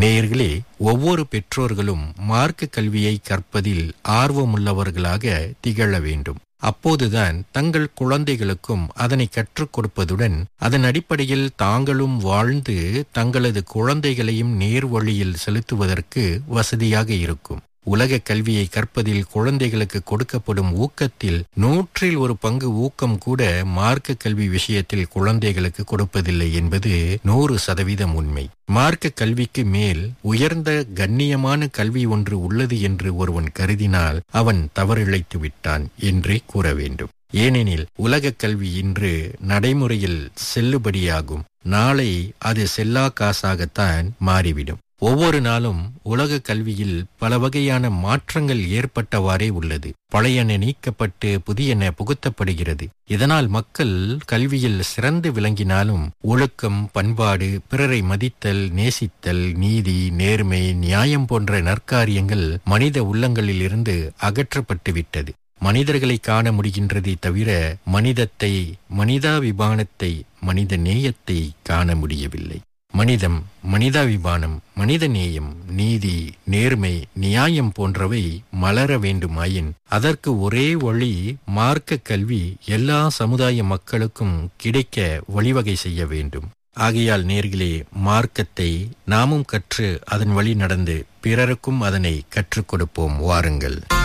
நேயர்களே ஒவ்வொரு பெற்றோர்களும் மார்க்க கல்வியை கற்பதில் ஆர்வமுள்ளவர்களாக திகழ வேண்டும் அப்போதுதான் தங்கள் குழந்தைகளுக்கும் அதனை கற்றுக் கொடுப்பதுடன் அதன் அடிப்படையில் தாங்களும் வாழ்ந்து தங்களது குழந்தைகளையும் நேர்வழியில் செலுத்துவதற்கு வசதியாக இருக்கும் உலக கல்வியை கற்பதில் குழந்தைகளுக்கு கொடுக்கப்படும் ஊக்கத்தில் நூற்றில் ஒரு பங்கு ஊக்கம் கூட மார்க்க கல்வி விஷயத்தில் குழந்தைகளுக்கு கொடுப்பதில்லை என்பது நூறு சதவீதம் உண்மை மார்க்க கல்விக்கு மேல் உயர்ந்த கண்ணியமான கல்வி ஒன்று உள்ளது என்று ஒருவன் கருதினால் அவன் தவறிழைத்து விட்டான் என்றே கூற வேண்டும் ஏனெனில் உலக கல்வி இன்று நடைமுறையில் செல்லுபடியாகும் நாளை அது செல்லா காசாகத்தான் மாறிவிடும் ஒவ்வொரு நாளும் உலக கல்வியில் பல வகையான மாற்றங்கள் ஏற்பட்டவாறே உள்ளது பழையன நீக்கப்பட்டு புதியன புகுத்தப்படுகிறது இதனால் மக்கள் கல்வியில் சிறந்து விளங்கினாலும் ஒழுக்கம் பண்பாடு பிறரை மதித்தல் நேசித்தல் நீதி நேர்மை நியாயம் போன்ற நற்காரியங்கள் மனித உள்ளங்களில் இருந்து அகற்றப்பட்டு விட்டது மனிதர்களை காண முடிகின்றதே தவிர மனிதத்தை மனிதாபிமானத்தை மனித நேயத்தை காண முடியவில்லை மனிதம் மனிதாபிமானம் மனிதநேயம் நீதி நேர்மை நியாயம் போன்றவை மலர வேண்டுமாயின் அதற்கு ஒரே வழி மார்க்க கல்வி எல்லா சமுதாய மக்களுக்கும் கிடைக்க வழிவகை செய்ய வேண்டும் ஆகையால் நேர்களே மார்க்கத்தை நாமும் கற்று அதன் வழி நடந்து பிறருக்கும் அதனை கற்றுக் கொடுப்போம் வாருங்கள்